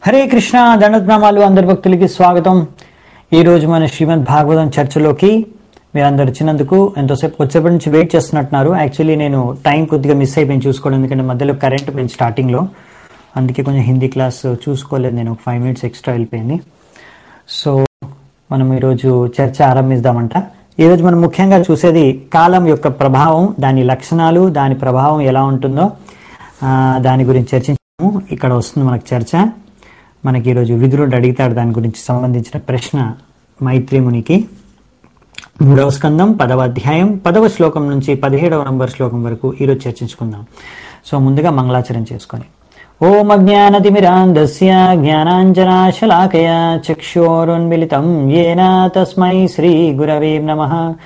హరే కృష్ణ దండనామాలు అందరి భక్తులకి స్వాగతం ఈ రోజు మన శ్రీమద్ భాగవతం చర్చలోకి మీరందరు వచ్చినందుకు ఎంతోసేపు కొద్దిసేపటి నుంచి వెయిట్ చేస్తున్నట్టున్నారు యాక్చువల్లీ నేను టైం కొద్దిగా మిస్ అయిపోయింది చూసుకోవడం ఎందుకంటే మధ్యలో కరెంట్ పోయింది స్టార్టింగ్లో అందుకే కొంచెం హిందీ క్లాస్ చూసుకోలేదు నేను ఒక ఫైవ్ మినిట్స్ ఎక్స్ట్రా వెళ్ళిపోయింది సో మనం ఈరోజు చర్చ ఆరంభిద్దామంట ఈరోజు మనం ముఖ్యంగా చూసేది కాలం యొక్క ప్రభావం దాని లక్షణాలు దాని ప్రభావం ఎలా ఉంటుందో ఆ, దాని గురించి చర్చించాము ఇక్కడ వస్తుంది మనకు చర్చ మనకి ఈరోజు విదురుడు అడుగుతాడు దాని గురించి సంబంధించిన ప్రశ్న మైత్రి మునికి మూడవ స్కందం పదవ అధ్యాయం పదవ శ్లోకం నుంచి పదిహేడవ నంబర్ శ్లోకం వరకు ఈరోజు చర్చించుకుందాం సో ముందుగా మంగళాచరణ చేసుకొని ఓం అజ్ఞానతిమిరాంధస్య జ్ఞానాంజనాశలాకయ చక్షోరున్మిలితం ఏన తస్మై శ్రీ గురవే నమ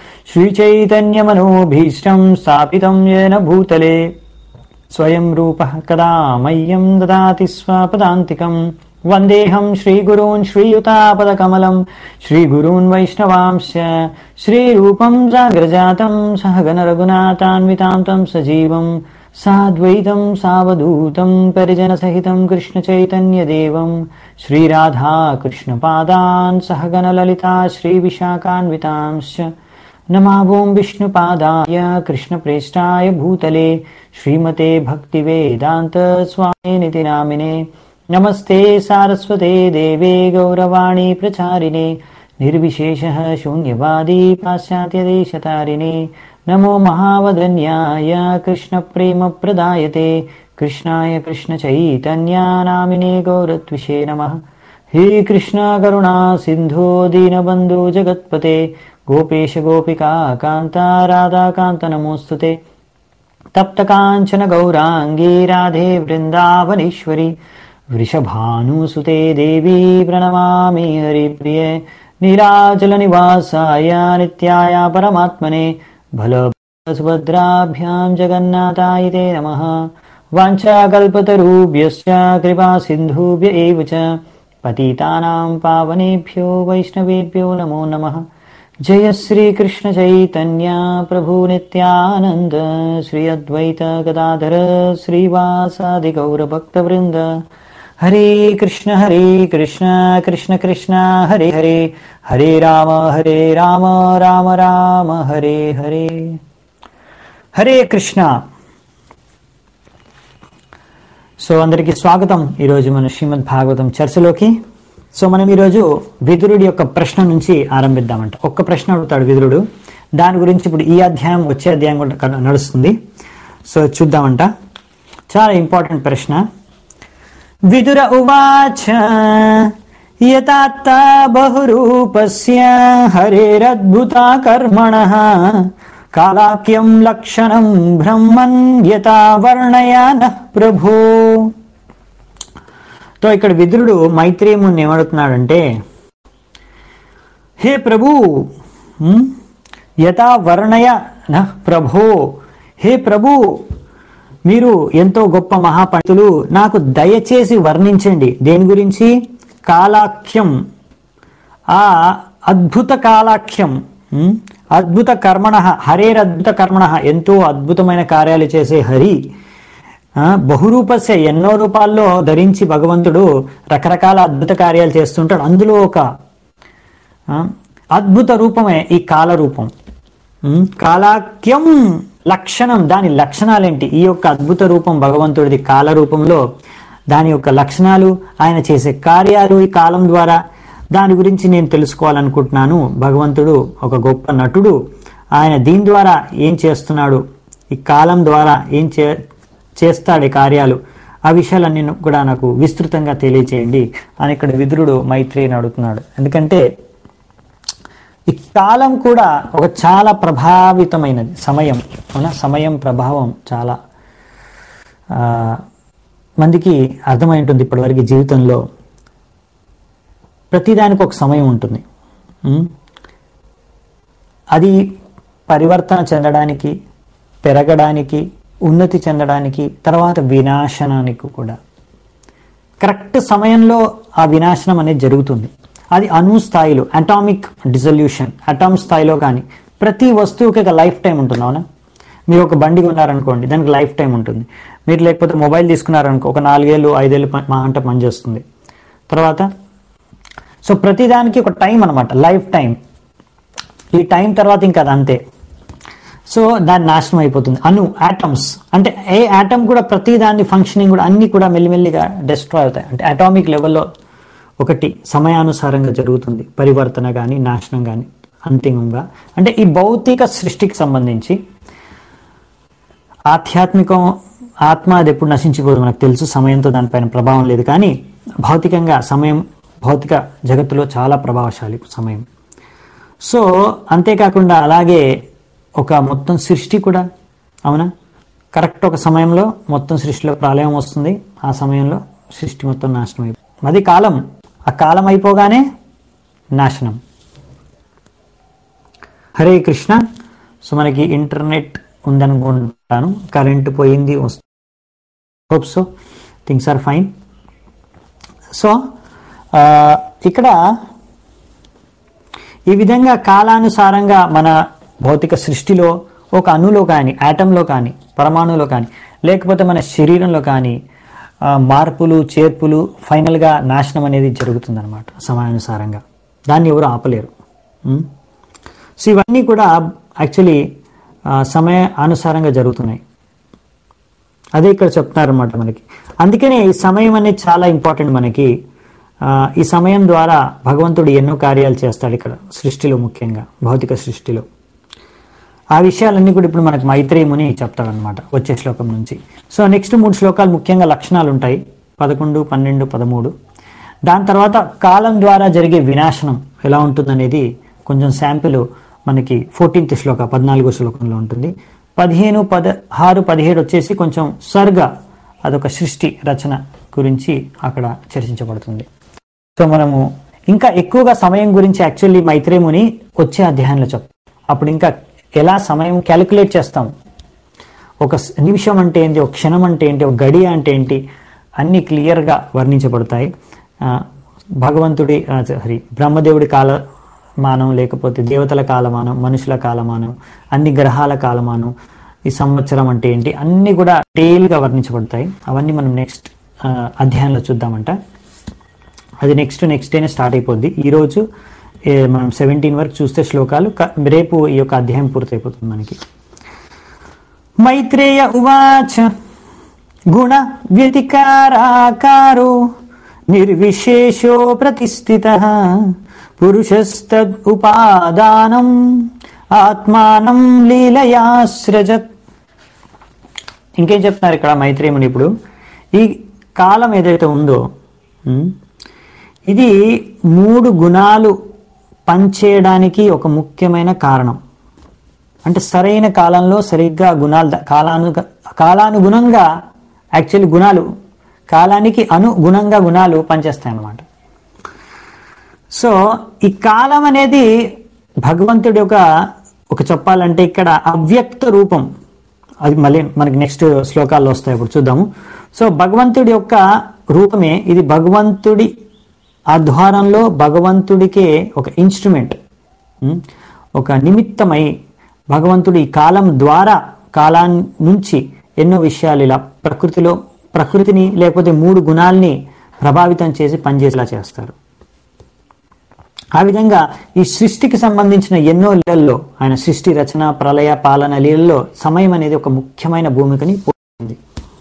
శ్రీచైతన్యమనోభీష్టం స్థాపితం ఏన భూతలే స్వయం రూప కదా మह्यं దదాతి స్వపదాంతికం వందేహం శ్రీగురూన్ శ్రీయుతాపదకమలం శ్రీగురూన్ వైష్ణవాంశ శ్రీరూపం జాగ్రజాతం సహగణ రఘునాథాన్వితాం తం సజీవం సాద్వైతం సావధూతం పరిజనసహితం కృష్ణచైతన్యదేవం శ్రీరాధా కృష్ణపాదాన్ సహగణ లలితా శ్రీవిశాఖాన్వితాంశ్చ నమావోం విష్ణుపాదాయ కృష్ణప్రేష్టాయ భూతలే శ్రీమతే భక్తివేదాంత స్వామినితి నామినే నమస్తే సారస్వతే దేవే గౌరవాణి ప్రచారిణే నిర్విశేష శూన్యవాదీ పాశ్చాత్యదేశతారిణే నమో మహావదన్యాయ కృష్ణప్రేమ ప్రదాయతే కృష్ణాయ కృష్ణచైతన్యానామినే గౌరత్విషే నమః హే కృష్ణ కరుణా సింధో దీనబంధు జగత్పతే గోపేశ గోపికా కాంత రాధాకాంత నమోస్తుతే తప్త కాంచన గౌరాంగీ రాధే వృందావనేశ్వరి వృషభానుసుతే దేవీ ప్రణమామి హరిప్రియ నీరాచల నివాసాయ నిత్యాయ పరమాత్మనే బల సుభద్రాభ్యాం జగన్నాథాయ తే నమః వాంఛాకల్పతరుభ్యశ్చ కృపా సింధుభ్య ఏవ చ పతితానాం పావనేభ్యో వైష్ణవేభ్యో నమో నమః జయ శ్రీకృష్ణ చైతన్య ప్రభు నిత్యానంద శ్రీ అద్వైత గదాధర శ్రీవాసాది గౌరభక్తవృంద హరే కృష్ణ హరే కృష్ణ కృష్ణ కృష్ణ హరే హరే హరే రామ హరే రామ రామ రామ హరే హరే హరే కృష్ణ సో అందరికీ స్వాగతం ఈరోజు మన శ్రీమద్ భాగవతం చర్చలోకి సో మనం ఈరోజు విదురుడి యొక్క ప్రశ్న నుంచి ఆరంభిద్దామంట ఒక్క ప్రశ్న అడుగుతాడు విదురుడు దాని గురించి ఇప్పుడు ఈ అధ్యాయం వచ్చే అధ్యాయం కూడా క- నడుస్తుంది సో చూద్దామంట చాలా ఇంపార్టెంట్ ప్రశ్న విదుర ఉవాచ యతాత్త బహురూపస్య హరేరద్భుతా కర్మణః కాలాఖ్యం లక్షణం బ్రహ్మన్ యథా వర్ణయాన ప్రభో తో ఇక్కడ విదురుడు మైత్రి ముని ఏమడుతున్నాడంటే హే ప్రభు ఉమ్, యథా వర్ణయ నః ప్రభో హే ప్రభు మీరు ఎంతో గొప్ప మహాపండితులు నాకు దయచేసి వర్ణించండి దేని గురించి కాలాఖ్యం ఆ అద్భుత కాలాఖ్యం ఉమ్, అద్భుత కర్మణ హరేరద్భుత కర్మణ ఎంతో అద్భుతమైన కార్యాలు చేసే హరి ఆ, బహురూపస్య ఎన్నో రూపాల్లో ధరించి భగవంతుడు రకరకాల అద్భుత కార్యాలు చేస్తుంటాడు అందులో ఒక ఆ, అద్భుత రూపమే ఈ కాల రూపం ఉమ్, కాలాఖ్యం లక్షణం దాని లక్షణాలేంటి ఈ యొక్క అద్భుత రూపం భగవంతుడిది కాల రూపంలో దాని యొక్క లక్షణాలు ఆయన చేసే కార్యాలు ఈ కాలం ద్వారా దాని గురించి నేను తెలుసుకోవాలనుకుంటున్నాను భగవంతుడు ఒక గొప్ప నటుడు ఆయన దీని ద్వారా ఏం చేస్తున్నాడు ఈ కాలం ద్వారా ఏం చే చేస్తాడు ఈ కార్యాలు ఆ విషయాలన్నీ కూడా నాకు విస్తృతంగా తెలియచేయండి అని ఇక్కడ విదురుడు మైత్రిని అడుగుతున్నాడు ఎందుకంటే ఈ కాలం కూడా ఒక చాలా ప్రభావితమైనది సమయం అవునా సమయం ప్రభావం చాలా ఆ, మందికి అర్థమై ఉంటుంది ఇప్పటివరకు జీవితంలో ప్రతిదానికి ఒక సమయం ఉంటుంది ఉం? అది పరివర్తన చెందడానికి పెరగడానికి ఉన్నతి చెందడానికి తర్వాత వినాశనానికి కూడా కరెక్ట్ సమయంలో ఆ వినాశనం అనేది జరుగుతుంది అది అణు స్థాయిలో అటామిక్ డిజల్యూషన్ అటామ్ స్థాయిలో కానీ ప్రతి వస్తువుకి ఒక లైఫ్ టైం ఉంటుంది అవునా మీరు ఒక బండి కొన్నారనుకోండి దానికి లైఫ్ టైం ఉంటుంది మీరు లేకపోతే మొబైల్ తీసుకున్నారనుకో ఒక నాలుగేళ్ళు ఐదేళ్ళు ప- మా అంటే పనిచేస్తుంది తర్వాత సో ప్రతిదానికి ఒక టైం అనమాట లైఫ్ టైం ఈ టైం తర్వాత ఇంకా అది అంతే సో దాని నాశనం అయిపోతుంది అణు ఆటమ్స్ అంటే ఏ ఆటమ్ కూడా ప్రతి దాని ఫంక్షనింగ్ కూడా అన్ని కూడా మెల్లిమెల్లిగా డిస్ట్రాయ్ అవుతాయి అంటే అటామిక్ లెవెల్లో ఒకటి సమయానుసారంగా జరుగుతుంది పరివర్తన కానీ నాశనం కానీ అంతిమంగా అంటే ఈ భౌతిక సృష్టికి సంబంధించి ఆధ్యాత్మికం ఆత్మ అది ఎప్పుడు నశించిపోదు మనకు తెలుసు సమయంతో దానిపైన ప్రభావం లేదు కానీ భౌతికంగా సమయం భౌతిక జగత్తులో చాలా ప్రభావశాలి సమయం సో అంతేకాకుండా అలాగే ఒక మొత్తం సృష్టి కూడా అవునా కరెక్ట్ ఒక సమయంలో మొత్తం సృష్టిలో ప్రళయం వస్తుంది ఆ సమయంలో సృష్టి మొత్తం నాశనం అయిపోతుంది అది కాలం ఆ కాలం అయిపోగానే నాశనం హరే కృష్ణ సో మనకి ఇంటర్నెట్ ఉందనుకుంటాను కరెంట్ పోయింది hope so things are fine so ఇక్కడ ఈ విధంగా కాలానుసారంగా మన భౌతిక సృష్టిలో ఒక అణులో కానీ యాటంలో కానీ పరమాణులో కానీ లేకపోతే మన శరీరంలో కానీ ఆ, మార్పులు చేర్పులు ఫైనల్గా నాశనం అనేది జరుగుతుందన్నమాట సమయానుసారంగా దాన్ని ఎవరు ఆపలేరు ఉం? సో ఇవన్నీ కూడా యాక్చువల్లీ సమయ అనుసారంగా జరుగుతున్నాయి అదే ఇక్కడ చెప్తున్నారన్నమాట మనకి అందుకనే ఈ సమయం అనేది చాలా ఇంపార్టెంట్ మనకి ఆ, ఈ సమయం ద్వారా భగవంతుడు ఎన్నో కార్యాలు చేస్తాడు ఇక్కడ సృష్టిలో ముఖ్యంగా భౌతిక సృష్టిలో ఆ విషయాలన్నీ కూడా ఇప్పుడు మనకు మైత్రేయ ముని చెప్తాడనమాట వచ్చే శ్లోకం నుంచి సో నెక్స్ట్ మూడు శ్లోకాలు ముఖ్యంగా లక్షణాలు ఉంటాయి పదకొండు పన్నెండు పదమూడు దాని తర్వాత కాలం ద్వారా జరిగే వినాశనం ఎలా ఉంటుందనేది కొంచెం శాంపిల్ మనకి ఫోర్టీన్త్ శ్లోక పద్నాలుగో శ్లోకంలో ఉంటుంది పదిహేను పదహారు పదిహేడు వచ్చేసి కొంచెం సర్గ అదొక సృష్టి రచన గురించి అక్కడ చర్చించబడుతుంది సో మనము ఇంకా ఎక్కువగా సమయం గురించి యాక్చువల్లీ మైత్రేముని వచ్చే అధ్యాయంలో చెప్ అప్పుడు ఇంకా ఎలా సమయం క్యాలిక్యులేట్ చేస్తాం ఒక స్- నిమిషం అంటే ఏంటి ఒక క్షణం అంటే ఏంటి ఒక గడియ అంటే ఏంటి అన్ని క్లియర్గా వర్ణించబడతాయి ఆ, భగవంతుడి ఆ, సారీ బ్రహ్మదేవుడి కాలమానం లేకపోతే దేవతల కాలమానం మనుషుల కాలమానం అన్ని గ్రహాల కాలమానం ఈ సంవత్సరం అంటే ఏంటి అన్ని కూడా డీటెయిల్గా వర్ణించబడతాయి అవన్నీ మనం నెక్స్ట్ అధ్యాయంలో చూద్దామంట అది నెక్స్ట్ నెక్స్ట్ డేనే స్టార్ట్ అయిపోద్ది ఈరోజు ఏ, మనం సెవెంటీన్ వరకు చూస్తే శ్లోకాలు క- రేపు ఈ యొక్క అధ్యాయం పూర్తయిపోతుంది మనకి మైత్రేయ ఉవాచ గుణ వ్యతికారాకారో నిర్విశేషో ప్రతిష్ఠిత పురుషస్తద్ ఉపాదానం ఆత్మానం లీలయాశ్రజత్ ఇంకేం చెప్తున్నారు ఇక్కడ మైత్రేయుని ఇప్పుడు ఈ కాలం ఏదైతే ఉందో ఉమ్, ఇది మూడు గుణాలు పనిచేయడానికి ఒక ముఖ్యమైన కారణం అంటే సరైన కాలంలో సరిగ్గా గుణాలు ద- కాలాను కాలానుగుణంగా యాక్చువల్లీ గుణాలు కాలానికి అనుగుణంగా గుణాలు పనిచేస్తాయి అన్నమాట సో ఈ కాలం అనేది భగవంతుడి యొక్క ఒక చెప్పాలంటే ఇక్కడ అవ్యక్త రూపం అది మళ్ళీ మనకి నెక్స్ట్ శ్లోకాల్లో వస్తాయి ఇప్పుడు చూద్దాము సో భగవంతుడి యొక్క రూపమే ఇది భగవంతుడి ఆధ్వారంలో భగవంతుడికే ఒక ఇన్స్ట్రుమెంట్ ఉం? ఒక నిమిత్తమై భగవంతుడు ఈ కాలం ద్వారా కాలాన్ నుంచి ఎన్నో విషయాలు ఇలా ప్రకృతిలో ప్రకృతిని లేకపోతే మూడు గుణాల్ని ప్రభావితం చేసి పనిచేసేలా చేస్తారు ఆ విధంగా ఈ సృష్టికి సంబంధించిన ఎన్నో లీలల్లో ఆయన సృష్టి రచన ప్రళయ పాలన లీలల్లో సమయం అనేది ఒక ముఖ్యమైన భూమికని పోషించింది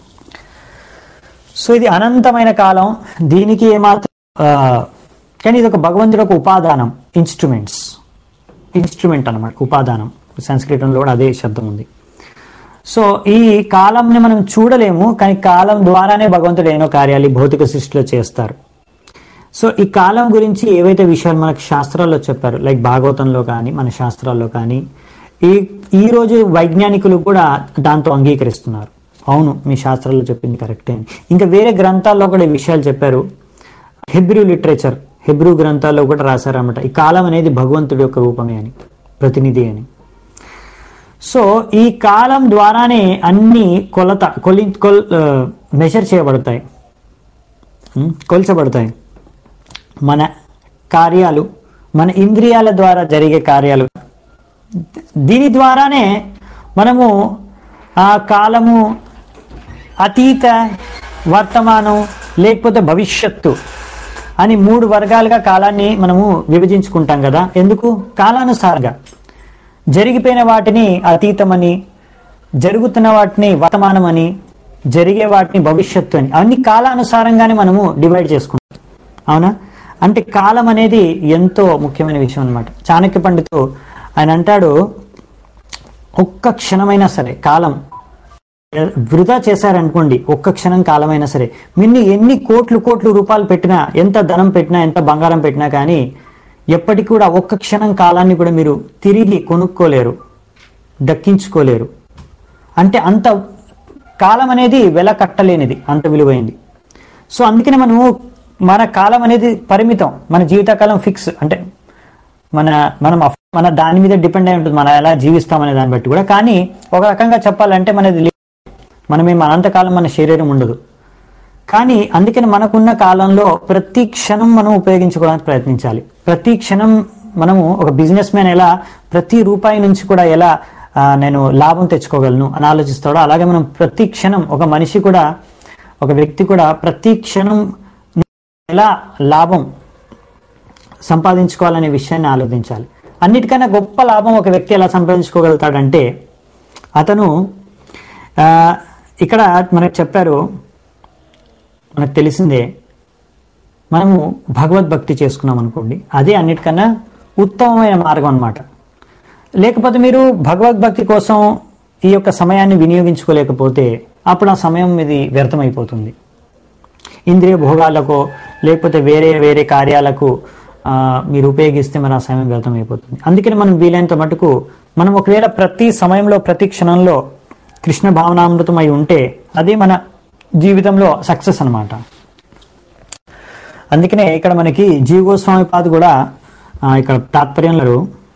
సో ఇది అనంతమైన కాలం దీనికి ఏమాత్రం ఆ, కానీ ఇది ఒక భగవంతుడు ఒక ఉపాదానం ఇన్స్ట్రుమెంట్స్ ఇన్స్ట్రుమెంట్ అన్నమాట ఉపాదానం సంస్కృతంలో కూడా అదే శబ్దం ఉంది సో ఈ కాలంని మనం చూడలేము కానీ కాలం ద్వారానే భగవంతుడు ఎన్నో కార్యాలు ఈ భౌతిక సృష్టిలో చేస్తారు సో ఈ కాలం గురించి ఏవైతే విషయాలు మనకు శాస్త్రాల్లో చెప్పారు లైక్ భాగవతంలో కానీ మన శాస్త్రాల్లో కానీ ఈ ఈ రోజు వైజ్ఞానికులు కూడా దాంతో అంగీకరిస్తున్నారు అవును మీ శాస్త్రాల్లో చెప్పింది కరెక్టే అని ఇంకా వేరే గ్రంథాల్లో కూడా ఈ విషయాలు చెప్పారు హెబ్రూ లిటరేచర్ హెబ్రూ గ్రంథాల్లో కూడా రాశారన్నమాట ఈ కాలం అనేది భగవంతుడి యొక్క రూపమే అని ప్రతినిధి అని సో ఈ కాలం ద్వారానే అన్ని కొలత కొలి కొల్ మెజర్ చేయబడతాయి ఉం? కొల్చబడతాయి మన కార్యాలు మన ఇంద్రియాల ద్వారా జరిగే కార్యాలు దీని ద్వారానే మనము ఆ కాలము అతీత వర్తమానం లేకపోతే భవిష్యత్తు అని మూడు వర్గాలుగా కాలాన్ని మనము విభజించుకుంటాం కదా ఎందుకు కాలానుసారంగా జరిగిపోయిన వాటిని అతీతమని జరుగుతున్న వాటిని వర్తమానమని జరిగే వాటిని భవిష్యత్తు అని అన్ని కాలానుసారంగానే మనము డివైడ్ చేసుకుంటాం అవునా అంటే కాలం అనేది ఎంతో ముఖ్యమైన విషయం అన్నమాట చాణక్య పండితు ఆయన అంటాడు ఒక్క క్షణమైనా సరే కాలం వృధా చేశారనుకోండి ఒక్క క్షణం కాలమైనా సరే మిన్ని ఎన్ని కోట్లు కోట్లు రూపాయలు పెట్టినా ఎంత ధనం పెట్టినా ఎంత బంగారం పెట్టినా కానీ ఎప్పటికి కూడా ఒక్క క్షణం కాలాన్ని కూడా మీరు తిరిగి కొనుక్కోలేరు దక్కించుకోలేరు అంటే అంత కాలం అనేది వెల కట్టలేనిది అంత విలువైంది సో అందుకనే మనము మన కాలం అనేది పరిమితం మన జీవితకాలం ఫిక్స్ అంటే మన మనం అఫ్- మన దాని మీద డిపెండ్ అయి ఉంటుంది మనం ఎలా జీవిస్తామనే దాన్ని బట్టి కూడా కానీ ఒక రకంగా చెప్పాలంటే మనది లే- మనమేం అనంతకాలం మన శరీరం ఉండదు కానీ అందుకని మనకున్న కాలంలో ప్రతి క్షణం మనం ఉపయోగించుకోవడానికి ప్రయత్నించాలి ప్రతి క్షణం మనము ఒక బిజినెస్ మ్యాన్ ఎలా ప్రతి రూపాయి నుంచి కూడా ఎలా ఆ, నేను లాభం తెచ్చుకోగలను అని ఆలోచిస్తాడో అలాగే మనం ప్రతి క్షణం ఒక మనిషి కూడా ఒక వ్యక్తి కూడా ప్రతి క్షణం ఎలా లాభం సంపాదించుకోవాలనే విషయాన్ని ఆలోచించాలి అన్నిటికన్నా గొప్ప లాభం ఒక వ్యక్తి ఎలా సంపాదించుకోగలుగుతాడంటే అతను ఆ, ఇక్కడ మనకు చెప్పారు మనకు తెలిసిందే మనము భగవద్భక్తి చేసుకున్నాం అనుకోండి అదే అన్నిటికన్నా ఉత్తమమైన మార్గం అన్నమాట లేకపోతే మీరు భగవద్భక్తి కోసం ఈ యొక్క సమయాన్ని వినియోగించుకోలేకపోతే అప్పుడు ఆ సమయం ఇది వ్యర్థమైపోతుంది ఇంద్రియ భోగాలకు లేకపోతే వేరే వేరే కార్యాలకు ఆ, మీరు ఉపయోగిస్తే మన ఆ సమయం వ్యర్థమైపోతుంది అందుకని మనం వీలైనంత మటుకు మనం ఒకవేళ ప్రతి సమయంలో ప్రతి క్షణంలో కృష్ణ భావనామృతం అయి ఉంటే అది మన జీవితంలో సక్సెస్ అన్నమాట అందుకనే ఇక్కడ మనకి జీవ గోస్వామి పాద కూడా ఆ, ఇక్కడ తాత్పర్యంలో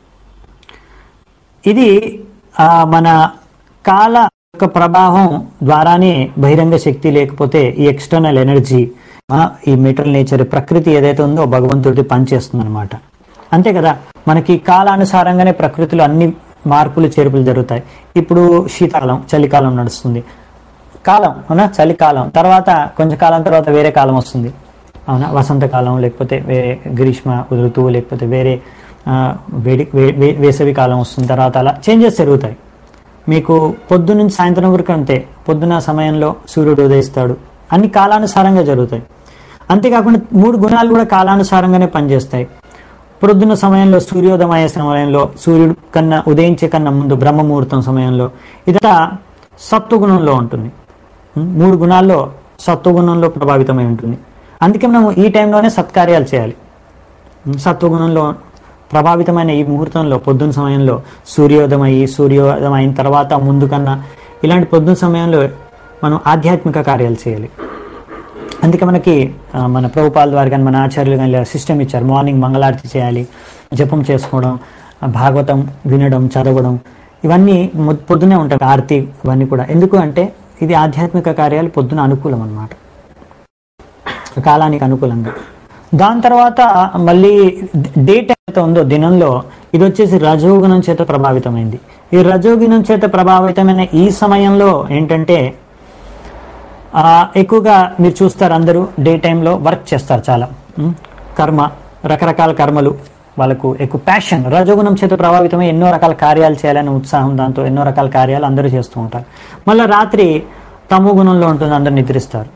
ఇది ఆ, మన కాల యొక్క ప్రభావం ద్వారానే బహిరంగ శక్తి లేకపోతే ఈ ఎక్స్టర్నల్ ఎనర్జీ ఈ మెటల్ నేచర్ ప్రకృతి ఏదైతే ఉందో భగవంతుడికి పనిచేస్తుంది అనమాట అంతే కదా మనకి కాలానుసారంగానే ప్రకృతిలో అన్ని మార్పులు చేర్పులు జరుగుతాయి ఇప్పుడు శీతాకాలం చలికాలం నడుస్తుంది కాలం అవునా చలికాలం తర్వాత కొంచెం కాలం తర్వాత వేరే కాలం వస్తుంది అవునా వసంతకాలం లేకపోతే వేరే గ్రీష్మ ఋతువు లేకపోతే వేరే ఆ, వేడి వే- వే- వేసవి కాలం వస్తుంది తర్వాత అలా చేంజెస్ జరుగుతాయి మీకు పొద్దున్న నుంచి సాయంత్రం వరకు అంతే పొద్దున సమయంలో సూర్యుడు ఉదయిస్తాడు అన్ని కాలానుసారంగా జరుగుతాయి అంతేకాకుండా మూడు గుణాలు కూడా కాలానుసారంగానే పనిచేస్తాయి ప్రొద్దున సమయంలో సూర్యోదయ సమయంలో సూర్యుడు కన్నా ఉదయించే కన్నా ముందు బ్రహ్మముహూర్తం సమయంలో ఇదంతా సత్వగుణంలో ఉంటుంది ఉం? మూడు గుణాల్లో సత్వగుణంలో ప్రభావితమై ఉంటుంది అందుకే మనం ఈ టైంలోనే సత్కార్యాలు చేయాలి ఉం? సత్వగుణంలో ప్రభావితమైన ఈ ముహూర్తంలో పొద్దున్న సమయంలో సూర్యోదయం అయ్యి సూర్యోదయం అయిన తర్వాత ముందు కన్నా ఇలాంటి పొద్దున్న సమయంలో మనం ఆధ్యాత్మిక కార్యాలు చేయాలి అందుకే మనకి ఆ, మన ప్రభుపాల ద్వారా కానీ మన ఆచార్యులు కానీ సిస్టమ్ ఇచ్చారు మార్నింగ్ మంగళారతి చేయాలి జపం చేసుకోవడం ఆ, భాగవతం వినడం చదవడం ఇవన్నీ మొ- పొద్దునే ఉంటాయి ఆరతి ఇవన్నీ కూడా ఎందుకు అంటే ఇది ఆధ్యాత్మిక కార్యాలు పొద్దున అనుకూలం అన్నమాట కాలానికి అనుకూలంగా దాని తర్వాత మళ్ళీ డే టైం అయితే ఉందో దినంలో ఇది వచ్చేసి రజోగుణం చేత ప్రభావితమైంది ఈ రజోగుణం చేత ప్రభావితమైన ఈ సమయంలో ఏంటంటే ఆ, ఎక్కువగా మీరు చూస్తారు అందరూ డే టైంలో వర్క్ చేస్తారు చాలా ఉం? కర్మ రకరకాల కర్మలు వాళ్ళకు ఎక్కువ ప్యాషన్ రజోగుణం చేత ప్రభావితమై ఎన్నో రకాల కార్యాలు చేయాలనే ఉత్సాహం దాంతో ఎన్నో రకాల కార్యాలు అందరూ చేస్తూ ఉంటారు మళ్ళీ రాత్రి తమో గుణంలో ఉంటుంది అందరూ నిద్రిస్తారు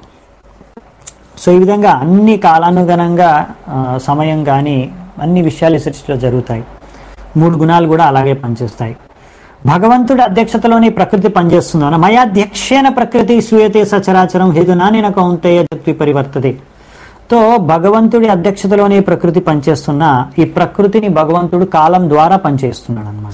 సో ఈ విధంగా అన్ని కాలానుగుణంగా ఆ, సమయం కానీ అన్ని విషయాలు ఈ సృష్టిలో జరుగుతాయి మూడు గుణాలు కూడా అలాగే పనిచేస్తాయి భగవంతుడి అధ్యక్షతలోని ప్రకృతి పనిచేస్తుందన్న మయాధ్యక్షేణ ప్రకృతి సూయతే సచరాచరం హేతునా నేను కౌంతేయ జత్వి పరివర్తతే తో భగవంతుడి అధ్యక్షతలోని ప్రకృతి పనిచేస్తున్న ఈ ప్రకృతిని భగవంతుడు కాలం ద్వారా పనిచేస్తున్నాడు అనమాట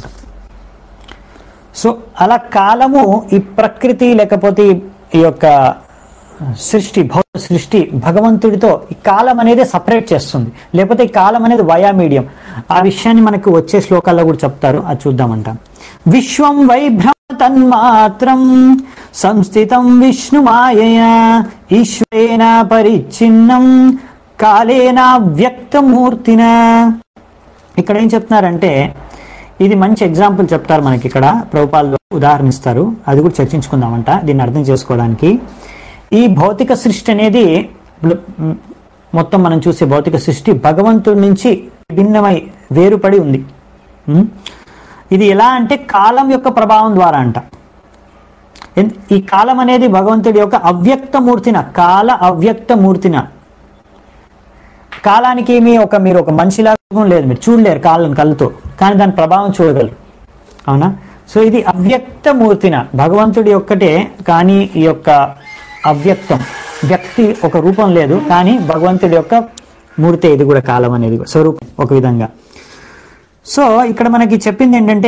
సో అలా కాలము ఈ ప్రకృతి లేకపోతే ఈ- ఈ యొక్క సృష్టి భౌత సృష్టి భగవంతుడితో ఈ కాలం అనేది సపరేట్ చేస్తుంది లేకపోతే ఈ కాలం అనేది వయా మీడియం ఆ విషయాన్ని మనకు వచ్చే శ్లోకాల్లో కూడా చెప్తారు అది చూద్దామంట విశ్వం వైభ్రమ తన్మాత్రం సంస్థితం విష్ణు మాయయా ఈశ్వరేణ పరిచ్ఛిన్నం కాలేన వ్యక్తమూర్తిన ఇక్కడ ఏం చెప్తున్నారంటే ఇది మంచి ఎగ్జాంపుల్ చెప్తారు మనకి ఇక్కడ ప్రభుపాలు ఉదాహరణ ఇస్తారు అది కూడా చర్చించుకుందామంట దీన్ని అర్థం చేసుకోవడానికి ఈ భౌతిక సృష్టి అనేది ఇప్పుడు మొత్తం మనం చూసే భౌతిక సృష్టి భగవంతుడి నుంచి భిన్నమై వేరుపడి ఉంది ఉం? ఇది ఎలా అంటే కాలం యొక్క ప్రభావం ద్వారా అంట ఎన్- ఈ కాలం అనేది భగవంతుడి యొక్క అవ్యక్త మూర్తిన కాల అవ్యక్త మూర్తిన కాలానికి ఏమి ఒక మీరు ఒక మనిషిలాగా లేదు మీరు చూడలేరు కాలం కళ్ళతో కానీ దాని ప్రభావం చూడగలరు అవునా సో ఇది అవ్యక్త మూర్తిన భగవంతుడి ఒక్కటే కానీ ఈ యొక్క అవ్యక్తం వ్యక్తి ఒక రూపం లేదు కానీ భగవంతుడి యొక్క మూర్తి ఇది కూడా కాలం అనేది కూడా, స్వరూపం ఒక విధంగా సో ఇక్కడ మనకి చెప్పింది ఏంటంటే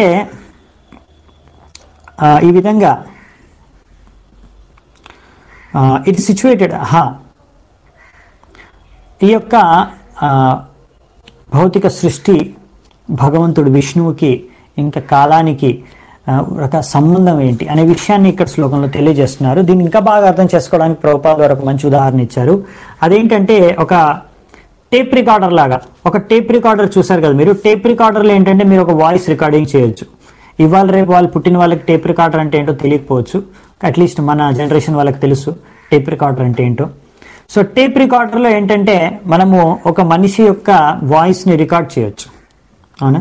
ఆ, ఈ విధంగా ఇట్ సిచ్యువేటెడ్ హా ఈ యొక్క ఆ, భౌతిక సృష్టి భగవంతుడు విష్ణువుకి ఇంకా కాలానికి ఆ, ఒక సంబంధం ఏంటి అనే విషయాన్ని ఇక్కడ శ్లోకంలో తెలియజేస్తున్నారు దీన్ని ఇంకా బాగా అర్థం చేసుకోవడానికి ప్రభుపాద గారు ఒక మంచి ఉదాహరణ ఇచ్చారు అదేంటంటే ఒక టేప్ రికార్డర్ లాగా ఒక టేప్ రికార్డర్ చూసారు కదా మీరు టేప్ రికార్డర్లో ఏంటంటే మీరు ఒక వాయిస్ రికార్డింగ్ చేయొచ్చు ఇవాళ రేపు వాళ్ళు పుట్టిన వాళ్ళకి టేప్ రికార్డర్ అంటే ఏంటో తెలియకపోవచ్చు అట్లీస్ట్ మన జనరేషన్ వాళ్ళకి తెలుసు టేప్ రికార్డర్ అంటే ఏంటో సో టేప్ రికార్డర్లో ఏంటంటే మనము ఒక మనిషి యొక్క వాయిస్ని రికార్డ్ చేయొచ్చు అవునా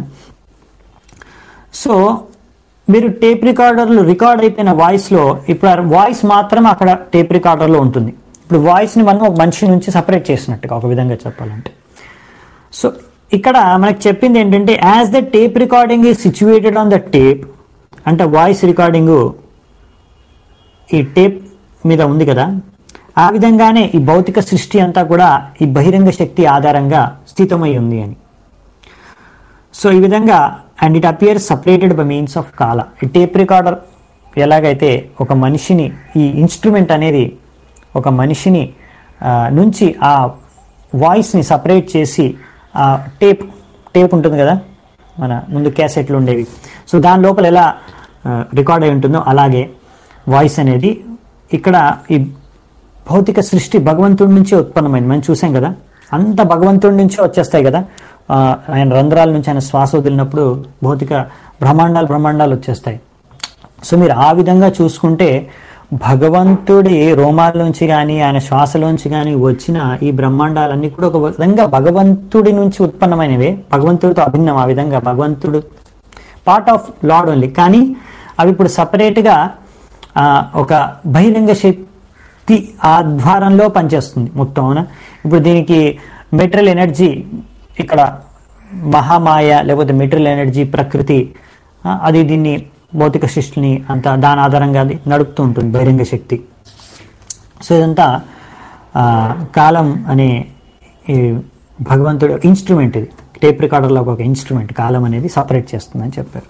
సో మీరు టేప్ రికార్డర్లో రికార్డ్ అయిపోయిన వాయిస్లో ఇప్పుడు ఆ వాయిస్ మాత్రం అక్కడ టేప్ రికార్డర్లో ఉంటుంది ఇప్పుడు వాయిస్ని మనం ఒక మనిషి నుంచి సపరేట్ చేసినట్టుగా ఒక విధంగా చెప్పాలంటే సో ఇక్కడ మనకు చెప్పింది ఏంటంటే యాజ్ ద టేప్ రికార్డింగ్ ఈ సిచ్యువేటెడ్ ఆన్ ద టేప్ అంటే వాయిస్ రికార్డింగ్ ఈ టేప్ మీద ఉంది కదా ఆ విధంగానే ఈ భౌతిక సృష్టి అంతా కూడా ఈ బహిరంగ శక్తి ఆధారంగా స్థితమై ఉంది అని సో ఈ విధంగా and it appear separated by means of కాల ఈ టేప్ రికార్డర్ ఎలాగైతే ఒక మనిషిని ఈ ఇన్స్ట్రుమెంట్ అనేది ఒక మనిషిని ఆ, నుంచి ఆ వాయిస్ని సపరేట్ చేసి ఆ టేప్ టేప్ ఉంటుంది కదా మన ముందు క్యాసెట్లు ఉండేవి సో దాని లోపల ఎలా రికార్డ్ అయి ఉంటుందో అలాగే వాయిస్ అనేది ఇక్కడ ఈ భౌతిక సృష్టి భగవంతుడి నుంచే ఉత్పన్నమైంది మనం చూసాం కదా అంత భగవంతుడి నుంచే వచ్చేస్తాయి కదా ఆ, ఆయన రంధ్రాల నుంచి ఆయన శ్వాస వదిలినప్పుడు భౌతిక బ్రహ్మాండాలు బ్రహ్మాండాలు వచ్చేస్తాయి సో మీరు ఆ విధంగా చూసుకుంటే భగవంతుడి రోమాల్లోంచి కానీ ఆయన శ్వాసలోంచి కానీ వచ్చిన ఈ బ్రహ్మాండాలన్నీ కూడా ఒక విధంగా భగవంతుడి నుంచి ఉత్పన్నమైనవే భగవంతుడితో అభిన్నం ఆ విధంగా భగవంతుడు పార్ట్ ఆఫ్ లాడ్ ఓన్లీ కానీ అవి ఇప్పుడు సపరేట్గా ఒక బహిరంగ శక్తి ఆధ్వారంలో పనిచేస్తుంది మొత్తం అవునా ఇప్పుడు దీనికి మెటీరియల్ ఎనర్జీ ఇక్కడ మహామాయ లేకపోతే మెటీరియల్ ఎనర్జీ ప్రకృతి ఆ, అది దీన్ని భౌతిక సృష్టిని అంత దాని ఆధారంగా అది నడుపుతూ ఉంటుంది బహిరంగ శక్తి సో ఇదంతా ఆ, కాలం అనే ఈ భగవంతుడు ఇన్స్ట్రుమెంట్ ఇది టేప్ రికార్డర్లో ఒక ఇన్స్ట్రుమెంట్ కాలం అనేది సపరేట్ చేస్తుందని చెప్పారు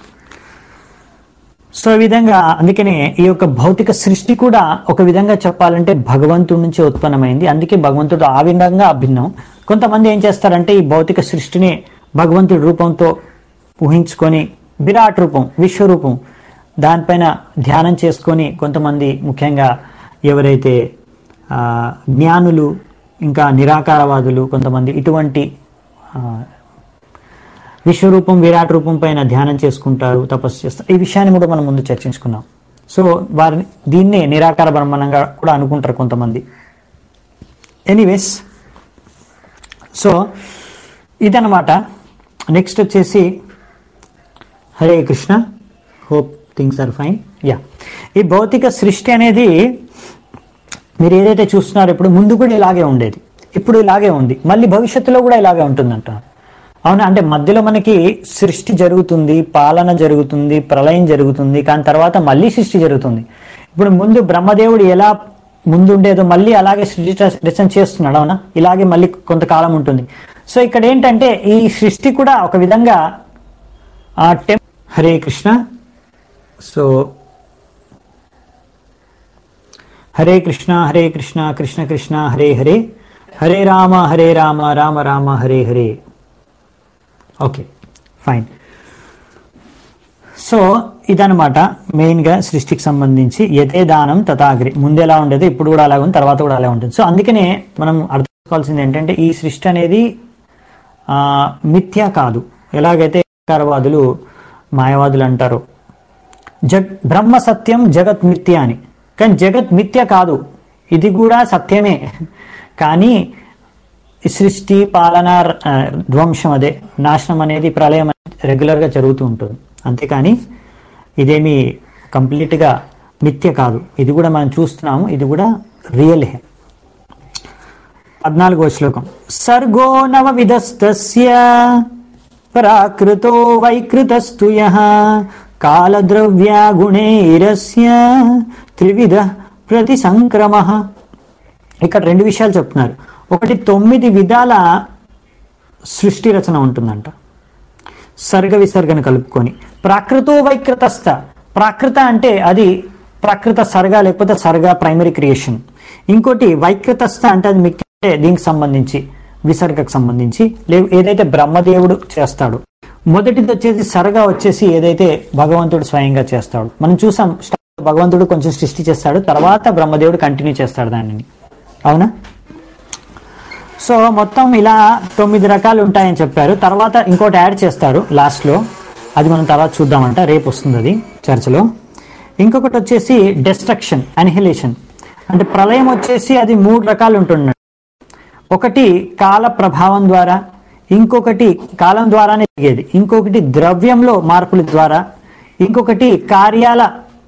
సో ఈ విధంగా అందుకనే ఈ యొక్క భౌతిక సృష్టి కూడా ఒక విధంగా చెప్పాలంటే భగవంతుడి నుంచి ఉత్పన్నమైంది అందుకే భగవంతుడు ఆ విధంగా అభిన్నం కొంతమంది ఏం చేస్తారంటే ఈ భౌతిక సృష్టిని భగవంతుడి రూపంతో ఊహించుకొని విరాట్ రూపం విశ్వరూపం దానిపైన ధ్యానం చేసుకొని కొంతమంది ముఖ్యంగా ఎవరైతే ఆ, జ్ఞానులు ఇంకా నిరాకారవాదులు కొంతమంది ఇటువంటి ఆ, విశ్వరూపం విరాట్ రూపం పైన ధ్యానం చేసుకుంటారు తపస్సు చేస్తారు ఈ విషయాన్ని కూడా మనం ముందు చర్చించుకున్నాం సో వారిని దీన్నే నిరాకార బ్రహ్మణంగా కూడా అనుకుంటారు కొంతమంది ఎనీవేస్ సో ఇదన్నమాట నెక్స్ట్ వచ్చేసి Hare Krishna hope things are fine yeah ఈ భౌతిక సృష్టి అనేది మీరు ఏదైతే చూస్తున్నారో ఇప్పుడు ముందు కూడా ఇలాగే ఉండేది ఇప్పుడు ఇలాగే ఉంది మళ్ళీ భవిష్యత్తులో కూడా ఇలాగే ఉంటుందంట అవునా అంటే మధ్యలో మనకి సృష్టి జరుగుతుంది పాలన జరుగుతుంది ప్రళయం జరుగుతుంది కానీ తర్వాత మళ్ళీ సృష్టి జరుగుతుంది ఇప్పుడు ముందు బ్రహ్మదేవుడు ఎలా ముందు ఉండేదో మళ్ళీ అలాగే సృష్టి రచన చేస్తున్నాడు అవునా ఇలాగే మళ్ళీ కొంతకాలం ఉంటుంది సో ఇక్కడ ఏంటంటే ఈ సృష్టి కూడా ఒక విధంగా ఆ టెం Hare Krishna so Hare Krishna Hare Krishna Krishna Krishna Hare Hare Hare Rama Hare Rama Rama Rama Hare Hare okay fine so ఇదనమాట మెయిన్గా సృష్టికి సంబంధించి యథే దానం తథాగ్రి ముందు ఎలా ఉండేది ఇప్పుడు కూడా అలాగే ఉంది తర్వాత కూడా అలా ఉంటుంది సో అందుకనే మనం అర్థం చేసుకోవాల్సింది ఏంటంటే ఈ సృష్టి అనేది ఆ, మిథ్య కాదు ఎలాగైతే వాదులు మాయవాదులు అంటారు జగ్ బ్రహ్మ సత్యం జగత్ మిథ్య అని కానీ జగత్ మిథ్య కాదు ఇది కూడా సత్యమే కానీ ఈ సృష్టి పాలన ఆ, ధ్వంసం అదే నాశనం అనేది ప్రళయం రెగ్యులర్గా జరుగుతూ ఉంటుంది అంతేకాని ఇదేమి కంప్లీట్గా మిథ్య కాదు ఇది కూడా మనం చూస్తున్నాము ఇది కూడా రియల్ హే పద్నాలుగో శ్లోకం సర్గో నవ విధస్తస్య ప్రాకృతో వైకృతస్తు యః కాలద్రవ్యా గుణైరస్య త్రివిధ ప్రతి సంక్రమ ఇక్కడ రెండు విషయాలు చెప్తున్నారు ఒకటి తొమ్మిది విధాల సృష్టి రచన ఉంటుందంట సర్గ విసర్గను కలుపుకొని ప్రాకృతో వైకృతస్థ ప్రాకృత అంటే అది ప్రాకృత సర్గ లేకపోతే సర్గ ప్రైమరీ క్రియేషన్ ఇంకోటి వైకృతస్థ అంటే అది మిక్కి అంటే దీనికి సంబంధించి విసర్గకు సంబంధించి లే ఏదైతే బ్రహ్మదేవుడు చేస్తాడు మొదటిది వచ్చేసి సర్గ వచ్చేసి ఏదైతే భగవంతుడు స్వయంగా చేస్తాడు మనం చూసాం స్టార్ట్ భగవంతుడు కొంచెం సృష్టి చేస్తాడు తర్వాత బ్రహ్మదేవుడు కంటిన్యూ చేస్తాడు దానిని అవునా సో మొత్తం ఇలా తొమ్మిది రకాలు ఉంటాయని చెప్పారు తర్వాత ఇంకోటి యాడ్ చేస్తారు లాస్ట్లో అది మనం తర్వాత చూద్దామంట రేపు వస్తుంది అది చర్చలో ఇంకొకటి వచ్చేసి డెస్ట్రక్షన్ అనిహిలేషన్ అంటే ప్రళయం వచ్చేసి అది మూడు రకాలు ఉంటున్నాడు ఒకటి కాల ప్రభావం ద్వారా ఇంకొకటి కాలం ద్వారానే జరిగేది ఇంకొకటి ద్రవ్యంలో మార్పుల ద్వారా ఇంకొకటి కార్యాల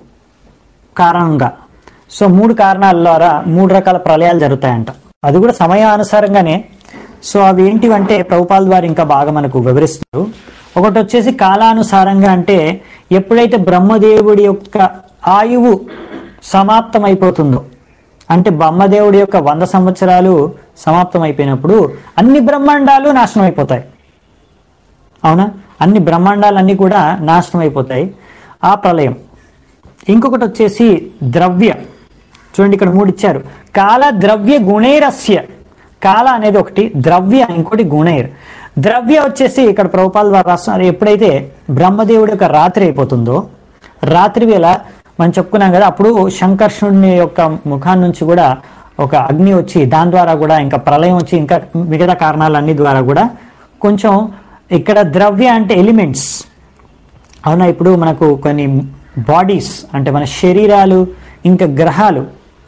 కారణంగా సో మూడు కారణాల ద్వారా మూడు రకాల ప్రళయాలు జరుగుతాయంట అది కూడా సమయానుసారంగానే సో అవి ఏంటివంటే ప్రభుపాల ద్వారా ఇంకా బాగా మనకు వివరిస్తారు ఒకటి వచ్చేసి కాలానుసారంగా అంటే ఎప్పుడైతే బ్రహ్మదేవుడి యొక్క ఆయువు సమాప్తం అయిపోతుందో అంటే బ్రహ్మదేవుడి యొక్క వంద సంవత్సరాలు సమాప్తం అయిపోయినప్పుడు అన్ని బ్రహ్మాండాలు నాశనం అయిపోతాయి అవునా అన్ని బ్రహ్మాండాలన్నీ కూడా నాశనం అయిపోతాయి ఆ ప్రళయం ఇంకొకటి వచ్చేసి ద్రవ్య చూడండి ఇక్కడ మూడు ఇచ్చారు కాల ద్రవ్య గుణైరస్య కాల అనేది ఒకటి ద్రవ్య ఇంకోటి గుణైర్ ద్రవ్య వచ్చేసి ఇక్కడ ప్రభుపాల ద్వారా రాస్తున్నారు ఎప్పుడైతే బ్రహ్మదేవుడి యొక్క రాత్రి అయిపోతుందో రాత్రి వేళ మనం చెప్పుకున్నాం కదా అప్పుడు శంకర్షుని యొక్క ముఖాన్ని నుంచి కూడా ఒక అగ్ని వచ్చి దాని ద్వారా కూడా ఇంకా ప్రళయం వచ్చి ఇంకా మిగతా కారణాలన్నీ ద్వారా కూడా కొంచెం ఇక్కడ ద్రవ్య అంటే ఎలిమెంట్స్ అవునా ఇప్పుడు మనకు కొన్ని బాడీస్ అంటే మన శరీరాలు ఇంకా గ్రహాలు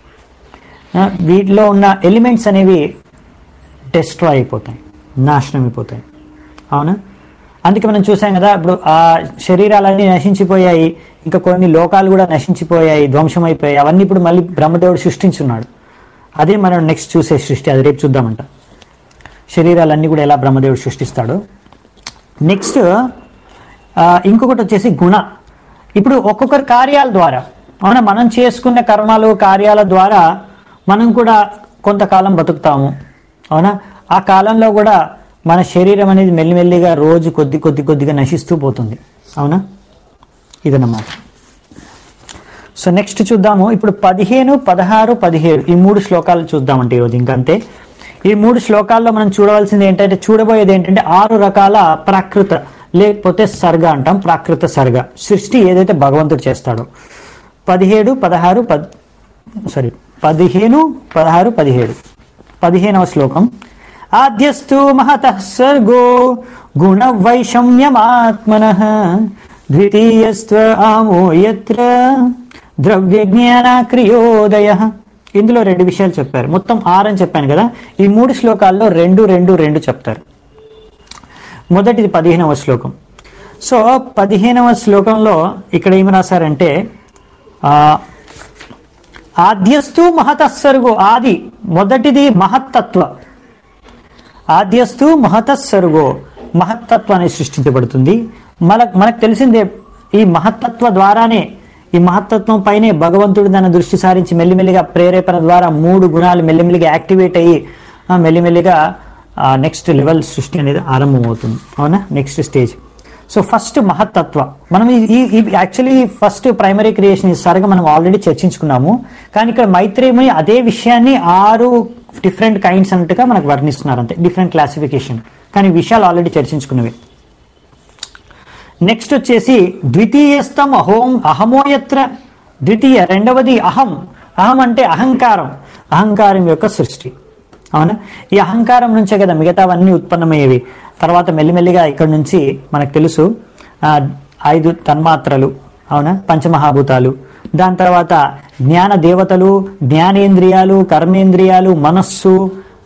ఆ, వీటిలో ఉన్న ఎలిమెంట్స్ అనేవి డెస్ట్రాయ్ అయిపోతాయి నాశనం అయిపోతాయి అవునా అందుకే మనం చూసాం కదా ఇప్పుడు ఆ శరీరాలన్నీ నశించిపోయాయి ఇంకా కొన్ని లోకాలు కూడా నశించిపోయాయి ధ్వంసమైపోయాయి అవన్నీ ఇప్పుడు మళ్ళీ బ్రహ్మదేవుడు సృష్టించున్నాడు అదే మనం నెక్స్ట్ చూసే సృష్టి అది రేపు చూద్దామంట శరీరాలన్నీ కూడా ఎలా బ్రహ్మదేవుడు సృష్టిస్తాడో నెక్స్ట్ ఆ, ఇంకొకటి వచ్చేసి గుణ ఇప్పుడు ఒక్కొక్కరి కార్యాల ద్వారా అవునా మనం చేసుకున్న కర్మాలు కార్యాల ద్వారా మనం కూడా కొంతకాలం బతుకుతాము అవునా ఆ కాలంలో కూడా మన శరీరం అనేది మెల్లిమెల్లిగా రోజు కొద్ది కొద్ది కొద్దిగా నశిస్తూ పోతుంది అవునా ఇదన్నమాట సో నెక్స్ట్ చూద్దాము ఇప్పుడు పదిహేను పదహారు పదిహేడు ఈ మూడు శ్లోకాలు చూద్దామంటే ఈరోజు ఇంకంతే ఈ మూడు శ్లోకాల్లో మనం చూడవలసింది ఏంటంటే చూడబోయేది ఏంటంటే ఆరు రకాల ప్రాకృత లేకపోతే సర్గ అంటాం ప్రాకృత సర్గ సృష్టి ఏదైతే భగవంతుడు చేస్తాడో పదిహేడు పదహారు పద్ సారీ పదిహేను పదహారు పదిహేడు పదిహేనవ శ్లోకం ఆద్యస్తు మహత సర్గో గుణ వైషమ్యమాత్మన ద్వితీయస్త్వ ఆమో యత్ర ద్రవ్యజ్ఞాన క్రియోదయ ఇందులో రెండు విషయాలు చెప్పారు మొత్తం ఆరు అని చెప్పాను కదా ఈ మూడు శ్లోకాల్లో రెండు రెండు రెండు చెప్తారు మొదటిది పదిహేనవ శ్లోకం సో పదిహేనవ శ్లోకంలో ఇక్కడ ఏమి రాశారంటే ఆ, ఆద్యస్తు మహతస్సరుగు ఆది మొదటిది మహత్తత్వ ఆద్యస్తు మహతస్సరుగో మహత్తత్వం అనేది సృష్టించబడుతుంది మన మనకు తెలిసిందే ఈ మహత్తత్వ ద్వారానే ఈ మహత్తత్వం పైనే భగవంతుడు తన దృష్టి సారించి మెల్లిమెల్లిగా ప్రేరేపణ ద్వారా మూడు గుణాలు మెల్లిమెల్లిగా యాక్టివేట్ అయ్యి ఆ, మెల్లిమెల్లిగా నెక్స్ట్ లెవెల్ సృష్టి అనేది ఆరంభమవుతుంది అవునా నెక్స్ట్ స్టేజ్ సో ఫస్ట్ మహత్తత్వ మనం ఈ యాక్చువల్లీ ఫస్ట్ ప్రైమరీ క్రియేషన్ ఈ సరిగా మనం ఆల్రెడీ చర్చించుకున్నాము కానీ ఇక్కడ మైత్రేయముని అదే విషయాన్ని ఆరు డిఫరెంట్ కైండ్స్ అన్నట్టుగా మనకు వర్ణిస్తున్నారు అంతే డిఫరెంట్ క్లాసిఫికేషన్ కానీ విషయాలు ఆల్రెడీ చర్చించుకున్నవి నెక్స్ట్ వచ్చేసి ద్వితీయస్థం అహోం అహమోయత్ర ద్వితీయ రెండవది అహం అహం అంటే అహంకారం అహంకారం యొక్క సృష్టి అవునా ఈ అహంకారం నుంచే కదా మిగతావన్నీ ఉత్పన్నమయ్యేవి తర్వాత మెల్లిమెల్లిగా ఇక్కడ నుంచి మనకు తెలుసు ఆ, ఐదు తన్మాత్రలు అవునా పంచమహాభూతాలు దాని తర్వాత జ్ఞాన దేవతలు జ్ఞానేంద్రియాలు కర్మేంద్రియాలు మనస్సు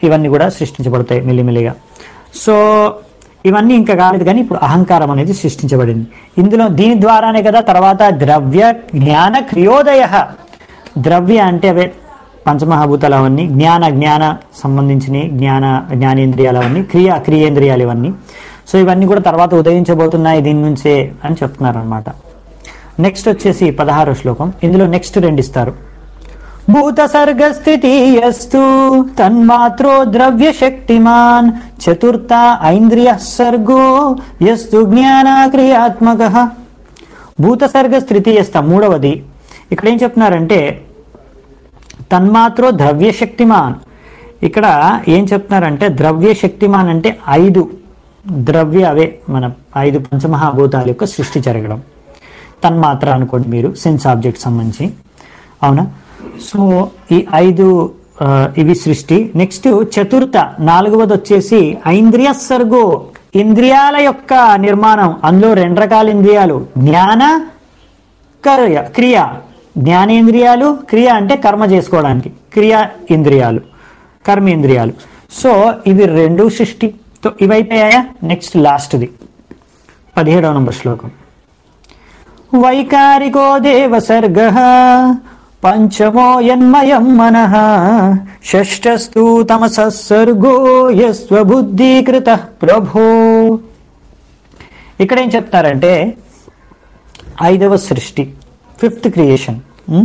ఇవన్నీ కూడా సృష్టించబడతాయి మెల్లిమెల్లిగా సో ఇవన్నీ ఇంకా కాలేదు కానీ ఇప్పుడు అహంకారం అనేది సృష్టించబడింది ఇందులో దీని ద్వారానే కదా తర్వాత ద్రవ్య జ్ఞాన క్రియోదయ ద్రవ్య అంటే అవే పంచమహాభూతాలు అవన్నీ జ్ఞాన జ్ఞాన సంబంధించినవి జ్ఞాన జ్ఞానేంద్రియాలు అవన్నీ క్రియ క్రియేంద్రియాలు ఇవన్నీ సో ఇవన్నీ కూడా తర్వాత ఉదయించబోతున్నాయి దీని నుంచే అని చెప్తున్నారు అనమాట నెక్స్ట్ వచ్చేసి పదహారో శ్లోకం ఇందులో నెక్స్ట్ రెండు ఇస్తారు భూత సర్గ స్థితియస్తు తన్మాత్రో ద్రవ్య శక్తిమాన్ చతుర్థ ఐంద్రియ సర్గో యస్తు జ్ఞాన క్రియాత్మక భూత సర్గ స్థితియస్త మూడవది ఇక్కడ ఏం చెప్తున్నారంటే తన్మాత్రో ద్రవ్య శక్తిమాన్ ఇక్కడ ఏం చెప్తున్నారంటే ద్రవ్య శక్తిమాన్ అంటే ఐదు ద్రవ్య అవే మన ఐదు పంచమహాభూతాల యొక్క సృష్టి జరగడం తన్మాత్ర అనుకోండి మీరు సెన్స్ ఆబ్జెక్ట్ సంబంధించి అవునా సో ఈ ఐదు ఆ, ఇవి సృష్టి నెక్స్ట్ చతుర్థ నాలుగవది వచ్చేసి ఐంద్రియ సర్గో ఇంద్రియాల యొక్క నిర్మాణం అందులో రెండు రకాల ఇంద్రియాలు జ్ఞాన కర్య క్రియ జ్ఞానేంద్రియాలు క్రియ అంటే కర్మ చేసుకోవడానికి క్రియ ఇంద్రియాలు కర్మేంద్రియాలు సో ఇవి రెండు సృష్టి తో ఇవైపోయాయా నెక్స్ట్ లాస్ట్ది పదిహేడవ నంబర్ శ్లోకం వైకారికో దేవసర్గ పంచమో యన్మయం మనః షష్టస్తు తమసర్గో యస్వబుద్ధీకృత ప్రభో ఇక్కడ ఏం చెప్తారంటే ఐదవ సృష్టి ఫిఫ్త్ క్రియేషన్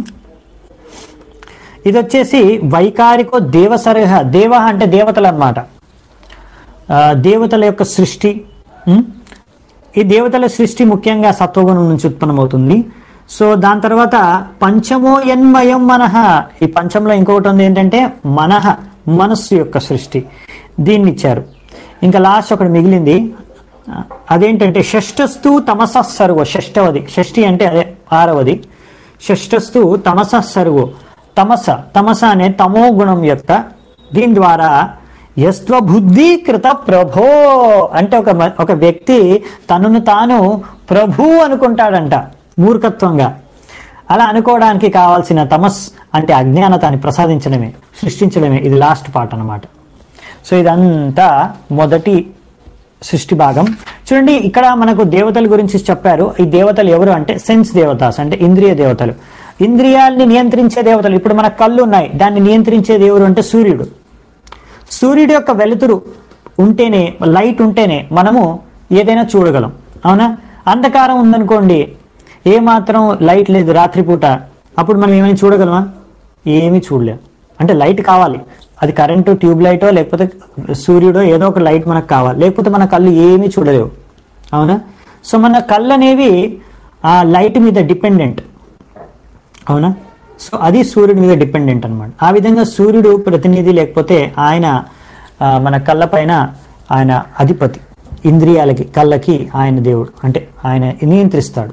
ఇది వచ్చేసి వైకారికో దేవసర్గ దేవ అంటే దేవతలు అనమాట దేవతల యొక్క సృష్టి ఉం? ఈ దేవతల సృష్టి ముఖ్యంగా సత్వగుణం నుంచి ఉత్పన్నమవుతుంది సో దాని తర్వాత పంచమో యన్మయం మనః ఈ పంచంలో ఇంకొకటి ఉంది ఏంటంటే మనః మనస్సు యొక్క సృష్టి దీన్ని ఇచ్చారు ఇంకా లాస్ట్ ఒకటి మిగిలింది ఆ, అదేంటంటే షష్టస్తు తమస సర్వో షష్టవది షష్ఠి అంటే అదే ఆరవది షష్టస్తు తమస సర్వో తమస తమస అనే తమో గుణం యొక్క దీని ద్వారా యస్వబుద్ధీకృత ప్రభో అంటే ఒక మ- ఒక వ్యక్తి తనను తాను ప్రభు అనుకుంటాడంట మూర్ఖత్వంగా అలా అనుకోవడానికి కావాల్సిన తమస్ అంటే అజ్ఞానతాన్ని ప్రసాదించడమే సృష్టించడమే ఇది లాస్ట్ పార్ట్ అన్నమాట సో ఇదంతా మొదటి సృష్టి భాగం చూడండి ఇక్కడ మనకు దేవతల గురించి చెప్పారు ఈ దేవతలు ఎవరు అంటే సెన్స్ దేవతాస్ అంటే ఇంద్రియ దేవతలు ఇంద్రియాల్ని నియంత్రించే దేవతలు ఇప్పుడు మన కళ్ళు ఉన్నాయి దాన్ని నియంత్రించే దేవుడు అంటే సూర్యుడు సూర్యుడి యొక్క వెలుతురు ఉంటేనే లైట్ ఉంటేనే మనము ఏదైనా చూడగలం అవునా అంధకారం ఉందనుకోండి ఏ మాత్రం లైట్ లేదు రాత్రిపూట అప్పుడు మనం ఏమైనా చూడగలమా ఏమీ చూడలేం అంటే లైట్ కావాలి అది కరెంటు ట్యూబ్ లైటో లేకపోతే సూర్యుడో ఏదో ఒక లైట్ మనకు కావాలి లేకపోతే మన కళ్ళు ఏమీ చూడలేవు అవునా సో మన కళ్ళు అనేవి ఆ లైట్ మీద డిపెండెంట్ అవునా సో అది సూర్యుడి మీద డిపెండెంట్ అన్నమాట ఆ విధంగా సూర్యుడు ప్రతినిధి లేకపోతే ఆయన ఆ, మన కళ్ళ పైన ఆయన అధిపతి ఇంద్రియాలకి కళ్ళకి ఆయన దేవుడు అంటే ఆయన నియంత్రిస్తాడు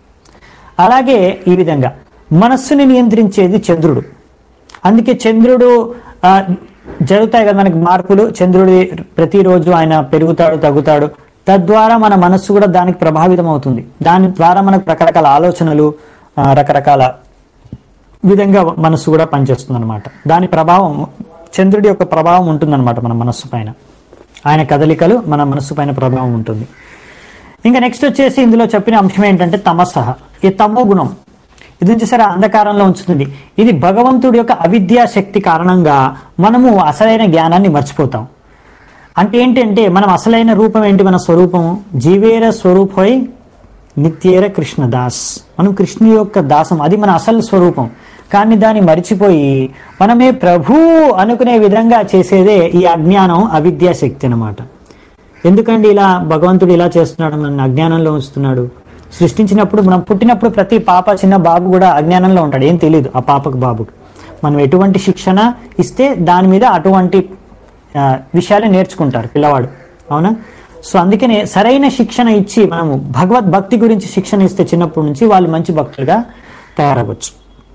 అలాగే ఈ విధంగా మనస్సుని నియంత్రించేది చంద్రుడు అందుకే చంద్రుడు ఆ, జరుగుతాయి కదా మనకి మార్పులు చంద్రుడి ప్రతిరోజు ఆయన పెరుగుతాడు తగ్గుతాడు తద్వారా మన మనస్సు కూడా దానికి ప్రభావితం అవుతుంది దాని ద్వారా మనకు రకరకాల ఆలోచనలు ఆ, రకరకాల విధంగా మనస్సు కూడా పనిచేస్తుంది అనమాట దాని ప్రభావం చంద్రుడి యొక్క ప్రభావం ఉంటుందన్నమాట మన మనస్సు పైన ఆయన కదలికలు మన మనస్సు పైన ప్రభావం ఉంటుంది ఇంకా నెక్స్ట్ వచ్చేసి ఇందులో చెప్పిన అంశం ఏంటంటే తమసహ ఈ తమో గుణం ఇది చూసారా అంధకారంలో ఉంచుతుంది ఇది భగవంతుడి యొక్క అవిద్యా శక్తి కారణంగా మనము అసలైన జ్ఞానాన్ని మర్చిపోతాం అంటే ఏంటంటే మనం అసలైన రూపం ఏంటి మన స్వరూపము జీవేర స్వరూపై నిత్యేర కృష్ణదాస్ మనం కృష్ణు యొక్క దాసం అది మన అసలు స్వరూపం కానీ దాన్ని మరిచిపోయి మనమే ప్రభు అనుకునే విధంగా చేసేదే ఈ అజ్ఞానం అవిద్యా శక్తి అన్నమాట ఎందుకండి ఇలా భగవంతుడు ఇలా చేస్తున్నాడు మన అజ్ఞానంలో ఉంచుతున్నాడు సృష్టించినప్పుడు మనం పుట్టినప్పుడు ప్రతి పాప చిన్న బాబు కూడా అజ్ఞానంలో ఉంటాడు ఏం తెలియదు ఆ పాపకు బాబుకు మనం ఎటువంటి శిక్షణ ఇస్తే దాని మీద అటువంటి ఆ, విషయాలు నేర్చుకుంటారు పిల్లవాడు అవునా సో అందుకనే సరైన శిక్షణ ఇచ్చి మనము భగవద్ భక్తి గురించి శిక్షణ ఇస్తే చిన్నప్పటి నుంచి వాళ్ళు మంచి భక్తులుగా తయారవ్వచ్చు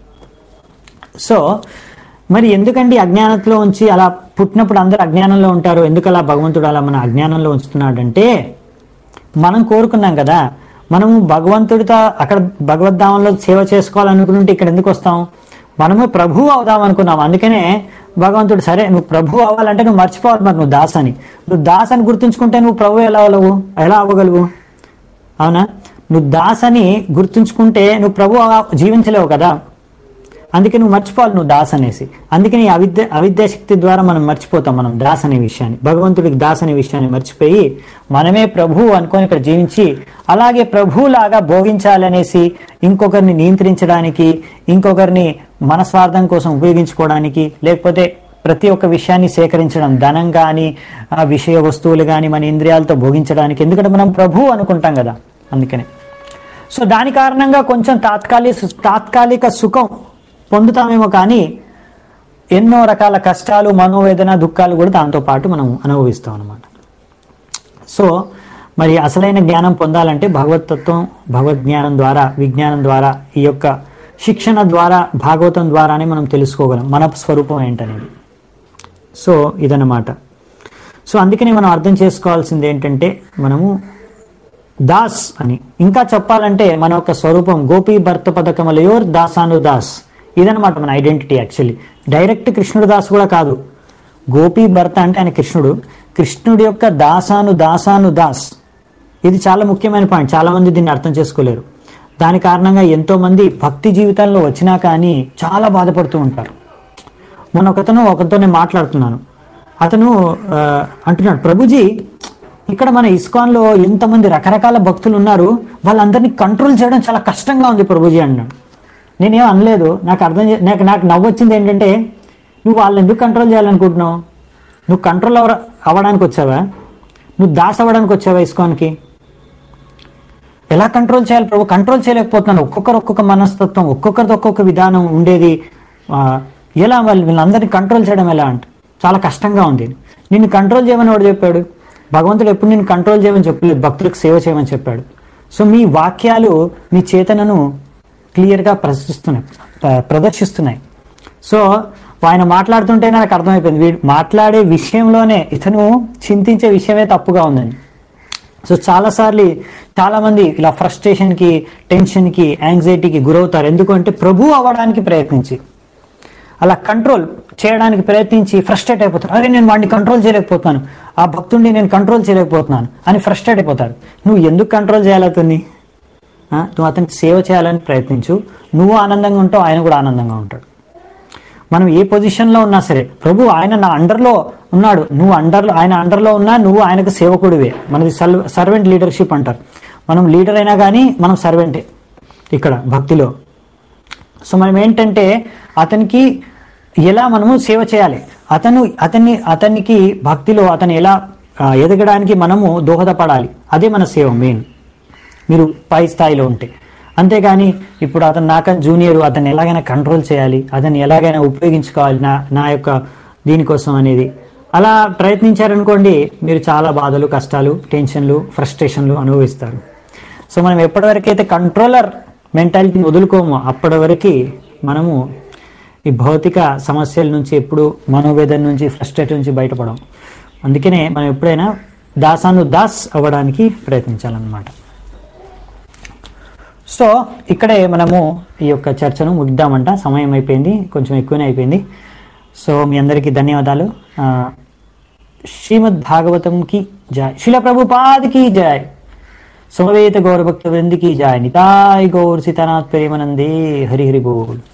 సో మరి ఎందుకండి అజ్ఞానంలో ఉంచి అలా పుట్టినప్పుడు అందరూ అజ్ఞానంలో ఉంటారు ఎందుకు అలా భగవంతుడు అలా మన అజ్ఞానంలో ఉంచుతున్నాడంటే మనం కోరుకున్నాం కదా మనము భగవంతుడితో అక్కడ భగవద్ధామంలో సేవ చేసుకోవాలనుకుంటే ఇక్కడ ఎందుకు వస్తాం మనము ప్రభు అవుదాం అనుకున్నాం అందుకనే భగవంతుడు సరే నువ్వు ప్రభు అవ్వాలంటే నువ్వు మర్చిపోవాలి మరి నువ్వు దాస్ అని నువ్వు దాస్ అని గుర్తుంచుకుంటే నువ్వు ప్రభు ఎలా అవ్వలేవు ఎలా అవ్వగలవు అవునా నువ్వు దాస్ అని గుర్తుంచుకుంటే నువ్వు ప్రభు అవ- జీవించలేవు కదా అందుకే నువ్వు మర్చిపోవాలి నువ్వు దాస్ అనేసి అందుకని ఈ అవిద్య అవిద్య శక్తి ద్వారా మనం మర్చిపోతాం మనం దాస్ అనే విషయాన్ని భగవంతుడికి దాస్ అనే విషయాన్ని మర్చిపోయి మనమే ప్రభు అనుకొని ఇక్కడ జీవించి అలాగే ప్రభులాగా భోగించాలనేసి ఇంకొకరిని నియంత్రించడానికి ఇంకొకరిని మన స్వార్థం కోసం ఉపయోగించుకోవడానికి లేకపోతే ప్రతి ఒక్క విషయాన్ని సేకరించడం ధనం కానీ ఆ విషయ వస్తువులు కానీ మన ఇంద్రియాలతో భోగించడానికి ఎందుకంటే మనం ప్రభు అనుకుంటాం కదా అందుకనే సో దాని కారణంగా కొంచెం తాత్కాలిక తాత్కాలిక సుఖం పొందుతామేమో కానీ ఎన్నో రకాల కష్టాలు మనోవేదన దుఃఖాలు కూడా దాంతో పాటు మనం అనుభవిస్తాం అనమాట సో మరి అసలైన జ్ఞానం పొందాలంటే భగవతత్వం భగవద్ జ్ఞానం ద్వారా విజ్ఞానం ద్వారా ఈ యొక్క శిక్షణ ద్వారా భాగవతం ద్వారానే మనం తెలుసుకోగలం మన స్వరూపం ఏంటనేది సో ఇదన్నమాట సో అందుకని మనం అర్థం చేసుకోవాల్సింది ఏంటంటే మనము దాస్ అని ఇంకా చెప్పాలంటే మన యొక్క స్వరూపం గోపీ భర్త పథకమలయోర్ దాసాను దాస్ ఇదనమాట మన ఐడెంటిటీ యాక్చువల్లీ డైరెక్ట్ కృష్ణుడు దాస్ కూడా కాదు గోపీ భర్త అంటే ఆయన కృష్ణుడు కృష్ణుడి యొక్క దాసాను దాసాను దాస్ ఇది చాలా ముఖ్యమైన పాయింట్ చాలా మంది దీన్ని అర్థం చేసుకోలేరు దాని కారణంగా ఎంతో మంది భక్తి జీవితాల్లో వచ్చినా కానీ చాలా బాధపడుతూ ఉంటారు మొన్న ఒకతను ఒకరితో నేను మాట్లాడుతున్నాను అతను ఆ, అంటున్నాడు ప్రభుజీ ఇక్కడ మన ఇస్కాన్లో ఎంతమంది రకరకాల భక్తులు ఉన్నారు వాళ్ళందరినీ కంట్రోల్ చేయడం చాలా కష్టంగా ఉంది ప్రభుజీ అన్నాడు నేనేం అనలేదు నాకు అర్థం చే- నాకు నాకు నవ్వొచ్చింది ఏంటంటే నువ్వు వాళ్ళని ఎందుకు కంట్రోల్ చేయాలనుకుంటున్నావు నువ్వు కంట్రోల్ అవ అవ్వడానికి వచ్చావా నువ్వు దాస్ అవ్వడానికి వచ్చావా ఇస్కాన్కి ఎలా కంట్రోల్ చేయాలి ప్రభు కంట్రోల్ చేయలేకపోతున్నాను ఒక్కొక్కరు ఒక్కొక్క మనస్తత్వం ఒక్కొక్కరిది ఒక్కొక్క విధానం ఉండేది ఆ, ఎలా వాళ్ళు వీళ్ళందరినీ కంట్రోల్ చేయడం ఎలా అంటే చాలా కష్టంగా ఉంది నిన్ను కంట్రోల్ చేయమని వాడు చెప్పాడు భగవంతుడు ఎప్పుడు నిన్ను కంట్రోల్ చేయమని చెప్పలేదు భక్తులకు సేవ చేయమని చెప్పాడు సో మీ వాక్యాలు మీ చేతనను క్లియర్గా ప్రదర్శిస్తున్నాయి ప్ర- ప్రదర్శిస్తున్నాయి సో ఆయన మాట్లాడుతుంటే నాకు అర్థమైపోయింది వీడు మాట్లాడే విషయంలోనే ఇతను చింతించే విషయమే తప్పుగా ఉందని సో చాలాసార్లు చాలామంది ఇలా ఫ్రస్ట్రేషన్కి టెన్షన్కి యాంగ్జైటీకి గురవుతారు ఎందుకంటే ప్రభు అవ్వడానికి ప్రయత్నించి అలా కంట్రోల్ చేయడానికి ప్రయత్నించి ఫ్రస్ట్రేట్ అయిపోతారు అరే నేను వాడిని కంట్రోల్ చేయలేకపోతున్నాను ఆ భక్తుడిని నేను కంట్రోల్ చేయలేకపోతున్నాను అని ఫ్రస్ట్రేట్ అయిపోతారు నువ్వు ఎందుకు కంట్రోల్ చేయాలి అతన్ని ఆ, నువ్వు అతనికి సేవ చేయాలని ప్రయత్నించు నువ్వు ఆనందంగా ఉంటావు ఆయన కూడా ఆనందంగా ఉంటాడు మనం ఏ పొజిషన్లో ఉన్నా సరే ప్రభు ఆయన నా అండర్లో ఉన్నాడు నువ్వు అండర్లో ఆయన అండర్లో ఉన్నా నువ్వు ఆయనకు సేవకుడివే మనది సర్వెంట్ లీడర్షిప్ అంటారు మనం లీడర్ అయినా కానీ మనం సర్వెంటే ఇక్కడ భక్తిలో సో మనం ఏంటంటే అతనికి ఎలా మనము సేవ చేయాలి అతను అతన్ని అతనికి భక్తిలో అతను ఎలా ఆ, ఎదగడానికి మనము దోహదపడాలి అదే మన సేవ మెయిన్ మీరు పై స్థాయిలో ఉంటే అంతేగాని ఇప్పుడు అతను నాకన్నా జూనియర్ అతన్ని ఎలాగైనా కంట్రోల్ చేయాలి అతన్ని ఎలాగైనా ఉపయోగించుకోవాలి నా నా యొక్క దీనికోసం అనేది అలా ప్రయత్నించారనుకోండి మీరు చాలా బాధలు కష్టాలు టెన్షన్లు ఫ్రస్ట్రేషన్లు అనుభవిస్తారు సో మనం ఎప్పటివరకైతే కంట్రోలర్ మెంటాలిటీని వదులుకోమో అప్పటి వరకు మనము ఈ భౌతిక సమస్యల నుంచి ఎప్పుడు మనోవేదన నుంచి ఫ్రస్ట్రేట్ నుంచి బయటపడం అందుకనే మనం ఎప్పుడైనా దాసాను దాస్ అవ్వడానికి ప్రయత్నించాలన్నమాట సో ఇక్కడే మనము ఈ యొక్క చర్చను ముగిద్దామంట సమయం అయిపోయింది కొంచెం ఎక్కువనే అయిపోయింది సో మీ అందరికీ ధన్యవాదాలు ఆ, శ్రీమద్ భాగవతంకి జాయ్ శిల ప్రభుపాదికి జాయ్ సమవేత గౌరభక్త వృందికి జాయ్ నితాయ్ గౌర్ సీతానాథ్ ప్రేమనందే హరి హరి బోల్